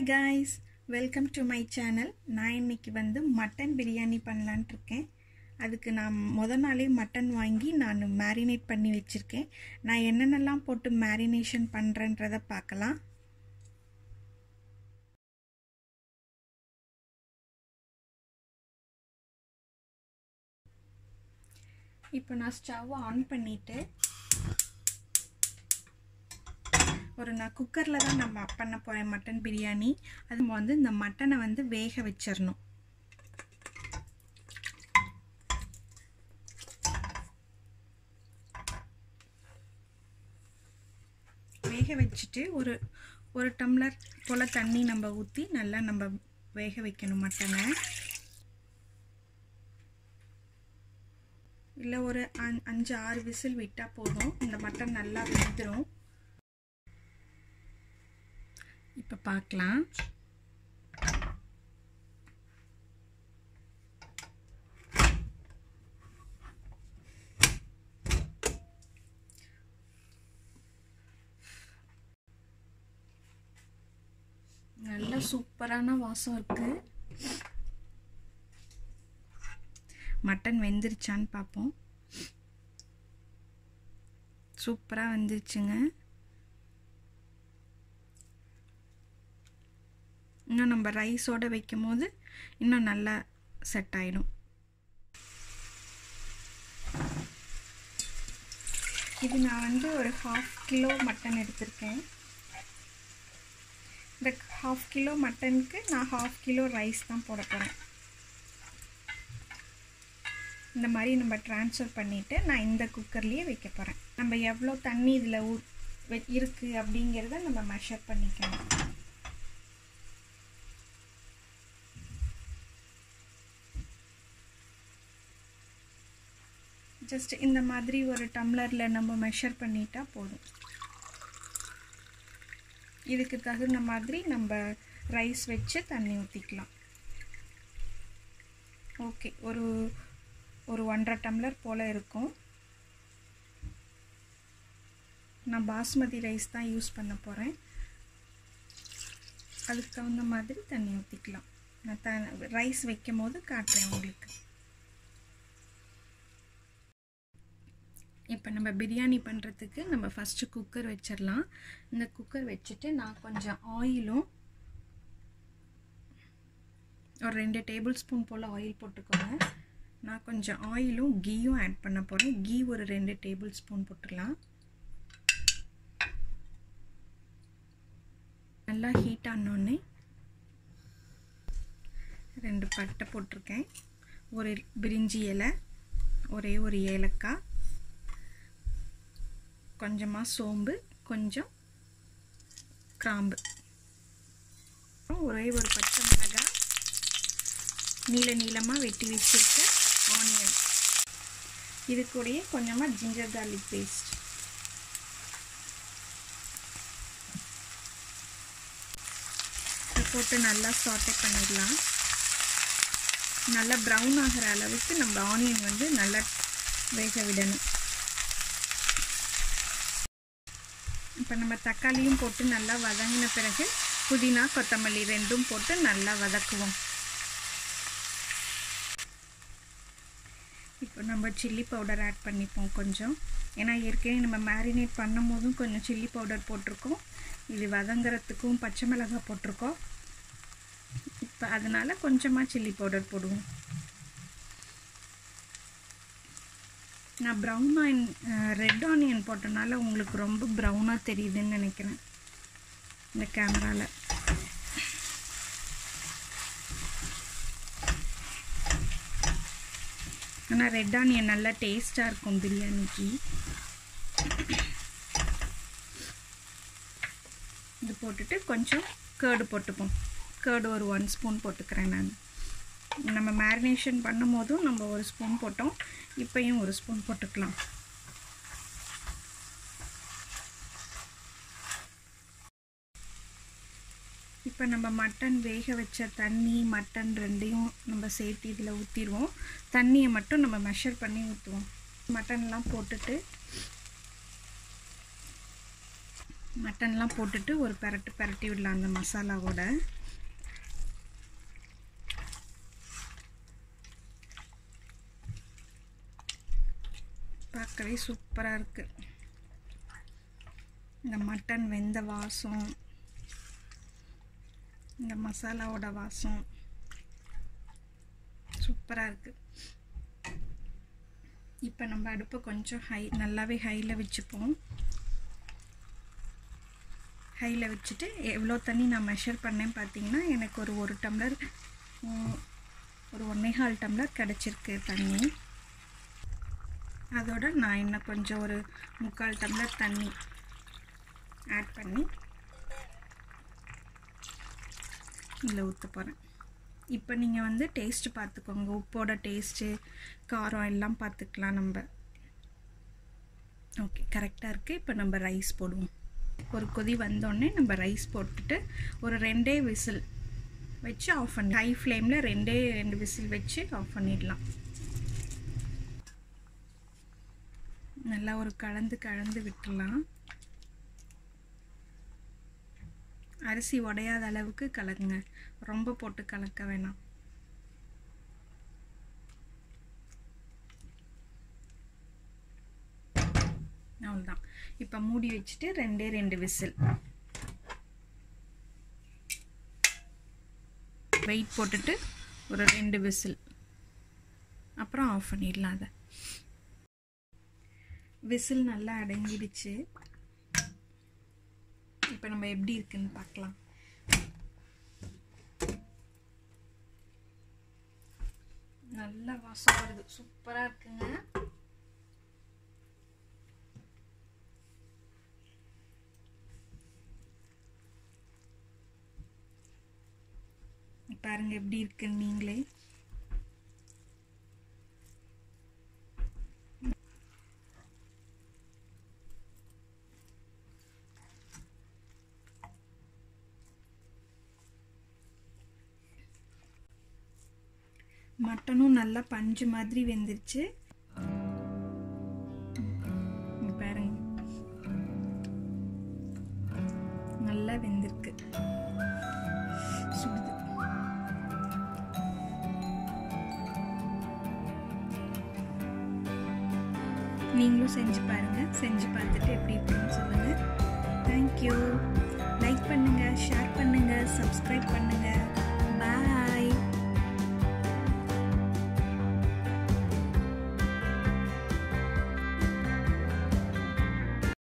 guys welcome to my channel நான் இன்னைக்கு வந்து மட்டன் பிரியாணி பண்ணலான்ட்டு இருக்கேன் அதுக்கு நான் முத நாளே மட்டன் வாங்கி நான் மேரினேட் பண்ணி வச்சுருக்கேன் நான் என்னென்னலாம் போட்டு மேரினேஷன் பண்ணுறேன்றதை பார்க்கலாம் இப்போ நான் ஸ்டவ் ஆன் பண்ணிவிட்டு ஒரு நான் குக்கரில் தான் நம்ம பண்ண போகிறேன் மட்டன் பிரியாணி அது வந்து இந்த மட்டனை வந்து வேக வச்சிடணும் வேக வச்சுட்டு ஒரு ஒரு டம்ளர் போல் தண்ணி நம்ம ஊற்றி நல்லா நம்ம வேக வைக்கணும் மட்டனை இல்லை ஒரு அஞ்சு ஆறு விசில் விட்டால் போதும் இந்த மட்டன் நல்லா வெந்துடும் இப்போ பார்க்கலாம் நல்ல சூப்பரான வாசம் இருக்கு மட்டன் வெந்துருச்சான்னு பார்ப்போம் சூப்பராக வந்துருச்சுங்க இன்னும் நம்ம ரைஸோடு வைக்கும் போது இன்னும் நல்லா செட் ஆகிடும் இது நான் வந்து ஒரு ஹாஃப் கிலோ மட்டன் எடுத்திருக்கேன் இந்த ஹாஃப் கிலோ மட்டனுக்கு நான் ஹாஃப் கிலோ ரைஸ் தான் போட போகிறேன் இந்த மாதிரி நம்ம ட்ரான்ஸ்ஃபர் பண்ணிவிட்டு நான் இந்த குக்கர்லேயே வைக்க போகிறேன் நம்ம எவ்வளோ தண்ணி இதில் ஊ இருக்குது அப்படிங்கிறத நம்ம மெஷர் பண்ணிக்கணும் ஜஸ்ட் இந்த மாதிரி ஒரு டம்ளரில் நம்ம மெஷர் பண்ணிட்டா போதும் இதுக்கு தகுந்த மாதிரி நம்ம ரைஸ் வச்சு தண்ணி ஊற்றிக்கலாம் ஓகே ஒரு ஒரு ஒன்றரை டம்ளர் போல் இருக்கும் நான் பாஸ்மதி ரைஸ் தான் யூஸ் பண்ண போகிறேன் அதுக்கு தகுந்த மாதிரி தண்ணி ஊற்றிக்கலாம் நான் த ரைஸ் வைக்கும் போது காட்டுறேன் உங்களுக்கு இப்போ நம்ம பிரியாணி பண்ணுறதுக்கு நம்ம ஃபஸ்ட்டு குக்கர் வச்சிடலாம் இந்த குக்கர் வச்சுட்டு நான் கொஞ்சம் ஆயிலும் ஒரு ரெண்டு டேபிள் ஸ்பூன் போல் ஆயில் போட்டுக்கோங்க நான் கொஞ்சம் ஆயிலும் கீயும் ஆட் பண்ண போகிறேன் கீ ஒரு ரெண்டு டேபிள் ஸ்பூன் போட்டுக்கலாம் நல்லா ஹீட் ஆனோடனே ரெண்டு பட்டை போட்டிருக்கேன் ஒரு பிரிஞ்சி இலை ஒரே ஒரு ஏலக்காய் கொஞ்சமாக சோம்பு கொஞ்சம் கிராம்பு ஒரே ஒரு பச்சை மிளகாய் நீல நீளமாக வெட்டி வச்சுருக்க ஆனியன் இது கூடயே கொஞ்சமாக ஜிஞ்சர் கார்லிக் பேஸ்ட் போட்டு நல்லா சாட்டை பண்ணிடலாம் நல்லா ப்ரௌன் ஆகிற அளவுக்கு நம்ம ஆனியன் வந்து நல்லா வேக விடணும் இப்போ நம்ம தக்காளியும் போட்டு நல்லா வதங்கின பிறகு புதினா கொத்தமல்லி ரெண்டும் போட்டு நல்லா வதக்குவோம் இப்போ நம்ம சில்லி பவுடர் ஆட் பண்ணிப்போம் கொஞ்சம் ஏன்னா ஏற்கனவே நம்ம மேரினேட் பண்ணும் போதும் கொஞ்சம் சில்லி பவுடர் போட்டிருக்கோம் இது வதங்குறதுக்கும் பச்சை மிளகாய் போட்டிருக்கோம் இப்போ அதனால் கொஞ்சமாக சில்லி பவுடர் போடுவோம் நான் ப்ரௌன் ஆயின் ரெட் ஆனியன் போட்டனால உங்களுக்கு ரொம்ப ப்ரௌனாக தெரியுதுன்னு நினைக்கிறேன் இந்த கேமராவில் ஆனால் ரெட் ஆனியன் நல்லா டேஸ்ட்டாக இருக்கும் பிரியாணிக்கு இது போட்டுட்டு கொஞ்சம் கேர்டு போட்டுப்போம் கேர்டு ஒரு ஒன் ஸ்பூன் போட்டுக்கிறேன் நான் நம்ம மேரினேஷன் பண்ணும் போதும் நம்ம ஒரு ஸ்பூன் போட்டோம் இப்போயும் ஒரு ஸ்பூன் போட்டுக்கலாம் இப்போ நம்ம மட்டன் வேக வச்ச தண்ணி மட்டன் ரெண்டையும் நம்ம சேர்த்து இதில் ஊற்றிடுவோம் தண்ணியை மட்டும் நம்ம மெஷர் பண்ணி ஊற்றுவோம் மட்டன்லாம் போட்டுட்டு மட்டன்லாம் போட்டுட்டு ஒரு பெரட்டு பெரட்டி விடலாம் அந்த மசாலாவோட பார்க்கவே சூப்பராக இருக்குது இந்த மட்டன் வெந்த வாசம் இந்த மசாலாவோட வாசம் சூப்பராக இருக்குது இப்போ நம்ம அடுப்பை கொஞ்சம் ஹை நல்லாவே ஹையில் வச்சுப்போம் ஹையில் வச்சுட்டு எவ்வளோ தண்ணி நான் மெஷர் பண்ணேன் பார்த்தீங்கன்னா எனக்கு ஒரு ஒரு டம்ளர் ஒரு ஒன்னேகால் டம்ளர் கிடச்சிருக்கு தண்ணி அதோட நான் இன்னும் கொஞ்சம் ஒரு முக்கால் டம்ளர் தண்ணி ஆட் பண்ணி இதில் ஊற்ற போகிறேன் இப்போ நீங்கள் வந்து டேஸ்ட்டு பார்த்துக்கோங்க உப்போட டேஸ்ட்டு காரம் எல்லாம் பார்த்துக்கலாம் நம்ம ஓகே கரெக்டாக இருக்குது இப்போ நம்ம ரைஸ் போடுவோம் ஒரு கொதி வந்தோடனே நம்ம ரைஸ் போட்டுட்டு ஒரு ரெண்டே விசில் வச்சு ஆஃப் பண்ணி ஹை ஃப்ளேமில் ரெண்டே ரெண்டு விசில் வச்சு ஆஃப் பண்ணிடலாம் நல்லா ஒரு கலந்து கலந்து விட்டுடலாம் அரிசி உடையாத அளவுக்கு கலக்குங்க ரொம்ப போட்டு கலக்க வேணாம் அவ்வளோதான் இப்போ மூடி வச்சுட்டு ரெண்டே ரெண்டு விசில் வெயிட் போட்டுட்டு ஒரு ரெண்டு விசில் அப்புறம் ஆஃப் பண்ணிடலாம் அதை விசில் நல்லா அடங்கிடுச்சு இப்போ நம்ம எப்படி இருக்குன்னு பார்க்கலாம் நல்ல வாசம் வருது சூப்பராக இருக்குங்க பாருங்க எப்படி இருக்குன்னு நீங்களே மட்டனும் நல்லா பஞ்சு மாதிரி வெந்துருச்சு பாருங்க நல்லா வெந்திருக்கு சுடுது நீங்களும் செஞ்சு பாருங்கள் செஞ்சு பார்த்துட்டு எப்படி இருக்குன்னு சொல்லுங்கள் தேங்க்யூ லைக் பண்ணுங்கள் ஷேர் பண்ணுங்கள் சப்ஸ்கிரைப் பண்ணுங்கள்